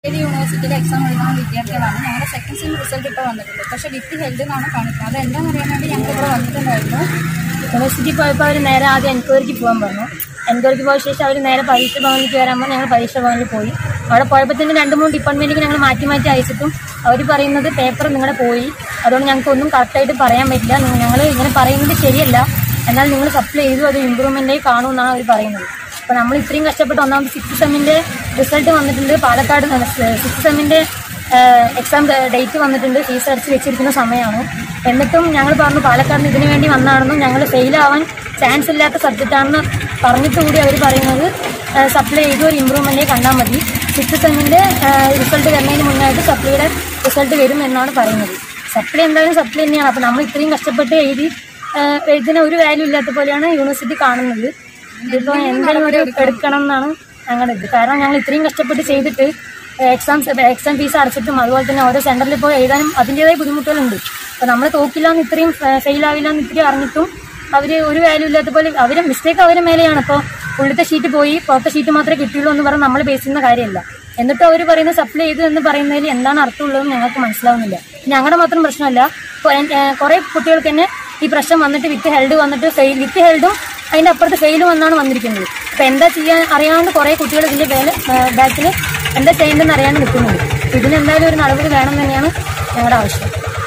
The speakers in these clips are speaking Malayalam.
ഏത് യൂണിവേഴ്സിറ്റിയിലെ എക്സാം എഴുതുന്ന വിദ്യാർത്ഥികളാണ് ഞങ്ങളുടെ സെക്കൻഡ് സെം റിസൾട്ട് ഇപ്പോൾ വന്നിട്ടുണ്ട് പക്ഷേ വിത്ത് ഹെൽത്ത് എന്നാണ് കാണിക്കുന്നത് അത് എന്താണെന്ന് അറിയാൻ വേണ്ടി ഞങ്ങൾ ഇവിടെ വന്നിട്ടുണ്ടായിരുന്നു യൂണിവേഴ്സിറ്റി പോയപ്പോൾ അവർ നേരെ ആദ്യം എൻക്വയറിക്ക് പോകാൻ പറഞ്ഞു എൻക്വയറിക്ക് പോയ ശേഷം അവർ നേരെ പരീക്ഷ ഭവനിലേക്ക് വരാൻ പറഞ്ഞു ഞങ്ങൾ പരീക്ഷ ഭവനിൽ പോയി അവിടെ പോയപ്പോൾ തന്നെ രണ്ട് മൂന്ന് ഡിപ്പാർട്ട്മെന്റിലേക്ക് ഞങ്ങൾ മാറ്റി മാറ്റി അയച്ചിട്ടും അവർ പറയുന്നത് പേപ്പർ നിങ്ങളുടെ പോയി അതുകൊണ്ട് ഞങ്ങൾക്ക് ഒന്നും കറക്റ്റായിട്ട് പറയാൻ പറ്റില്ല ഞങ്ങൾ ഇങ്ങനെ പറയുന്നത് ശരിയല്ല എന്നാൽ നിങ്ങൾ സപ്ലൈ ചെയ്തു അത് ഇമ്പ്രൂവ്മെന്റായി കാണുമെന്നാണ് അവർ പറയുന്നത് അപ്പോൾ നമ്മൾ ഇത്രയും കഷ്ടപ്പെട്ട് ഒന്നാമത് സിക്സ് സെമ്മിന്റെ റിസൾട്ട് വന്നിട്ടുണ്ട് പാലക്കാട് സിക്സ് സെമ്മിന്റെ എക്സാം ഡേറ്റ് വന്നിട്ടുണ്ട് ഫീസ് അടച്ച് വെച്ചിരിക്കുന്ന സമയമാണ് എന്നിട്ടും ഞങ്ങൾ പറഞ്ഞു പാലക്കാടിന് ഇതിനു വേണ്ടി വന്നാണെന്നും ഞങ്ങൾ ഫെയിൽ ആവാൻ ചാൻസ് ഇല്ലാത്ത സബ്ജക്റ്റ് ആണെന്ന് പറഞ്ഞിട്ട് കൂടി അവർ പറയുന്നത് സപ്ലൈ ചെയ്ത് ഒരു ഇമ്പ്രൂവ്മെന്റേ കണ്ടാൽ മതി സിക്സ് സെമ്മിന്റെ റിസൾട്ട് വരുന്നതിന് മുന്നായിട്ട് സപ്ലൈയുടെ റിസൾട്ട് വരും എന്നാണ് പറയുന്നത് സപ്ലൈ എന്തായാലും സപ്ലൈ തന്നെയാണ് അപ്പോൾ നമ്മൾ ഇത്രയും കഷ്ടപ്പെട്ട് എഴുതി ഏഹ്, എഴുതിന് ഒരു വാല്യൂ ഇല്ലാത്ത പോലെയാണ് യൂണിവേഴ്സിറ്റി കാണുന്നത് ഇതിപ്പോൾ എന്തെങ്കിലും ഒരു എടുക്കണം എന്നാണ് ഞങ്ങളുടെ ഇത് കാരണം ഞങ്ങൾ ഇത്രയും കഷ്ടപ്പെട്ട് ചെയ്തിട്ട് എക്സാം എക്സാം ഫീസ് അടച്ചിട്ടും അതുപോലെ തന്നെ ഓരോ സെന്ററിൽ പോയി എഴുതാനും അതിൻ്റെതായ ബുദ്ധിമുട്ടുകളുണ്ട് അപ്പോൾ നമ്മൾ തോക്കില്ല എന്ന് ഇത്രയും ഫെയിൽ ആവില്ല എന്ന് ഇത്രയും അറിഞ്ഞിട്ടും അവർ ഒരു വാല്യൂ ഇല്ലാത്ത പോലെ അവരെ മിസ്റ്റേക്ക് അവരുടെ മേലെയാണ് ഇപ്പോൾ ഉള്ളിലത്തെ ഷീറ്റ് പോയി പുറത്തെ ഷീറ്റ് മാത്രമേ കിട്ടിയുള്ളൂ എന്ന് പറഞ്ഞ് നമ്മൾ ബേസ് ചെയ്യുന്ന കാര്യമല്ല എന്നിട്ടും അവർ പറയുന്ന സപ്ലൈ ചെയ്തു എന്ന് പറയുന്നതിൽ എന്താണ് അർത്ഥമുള്ളതെന്ന് ഞങ്ങൾക്ക് മനസ്സിലാവുന്നില്ല ഞങ്ങളുടെ മാത്രം പ്രശ്നമല്ല കുറെ കുട്ടികൾക്ക് തന്നെ ഈ പ്രശ്നം വന്നിട്ട് വിത്ത് ഹെൽഡ് വന്നിട്ട് ഫെയിൽ വിത്ത് ഹെൽഡും അതിന്റെ അപ്പുറത്ത് ഫെയിലും എന്നാണ് വന്നിരിക്കുന്നത് അപ്പൊ എന്താ ചെയ്യാൻ അറിയാണ്ട് കുറെ കുട്ടികൾ ഇതിന്റെ ബാക്കിൽ എന്താ ചെയ്യേണ്ടതെന്ന് അറിയാണ്ട് നിൽക്കുന്നുണ്ട് അപ്പൊ ഇതിനെന്തായാലും ഒരു നടപടി വേണം തന്നെയാണ് ഞങ്ങളുടെ ആവശ്യം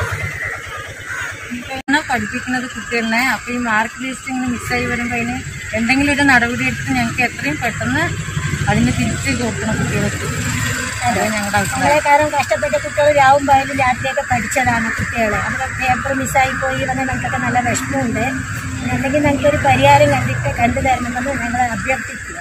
ആണ് പഠിപ്പിക്കുന്നത് കുട്ടികളെ അപ്പോൾ ഈ മാർക്ക് ലിസ്റ്റ് ഇങ്ങനെ മിസ്സായി വരുമ്പോൾ അതിന് എന്തെങ്കിലും ഒരു നടപടി എടുത്ത് ഞങ്ങൾക്ക് എത്രയും പെട്ടെന്ന് അതിന് തിരിച്ച് കൊടുക്കണം കുട്ടികൾക്ക് അതാണ് ഞങ്ങളുടെ അഭിപ്രായം നമ്മളെ കാരണം കഷ്ടപ്പെട്ട കുട്ടികൾ രാവും പകലും രാത്രിയൊക്കെ പഠിച്ചതാണ് കുട്ടികളെ അവരുടെ പേപ്പർ മിസ്സായി പോയി വന്ന ഞങ്ങൾക്കൊക്കെ നല്ല വിഷമമുണ്ട് അല്ലെങ്കിൽ ഞങ്ങൾക്കൊരു പരിഹാരം കണ്ടിട്ട് കണ്ടു തരണമെന്ന് ഞങ്ങൾ അഭ്യർത്ഥിക്കും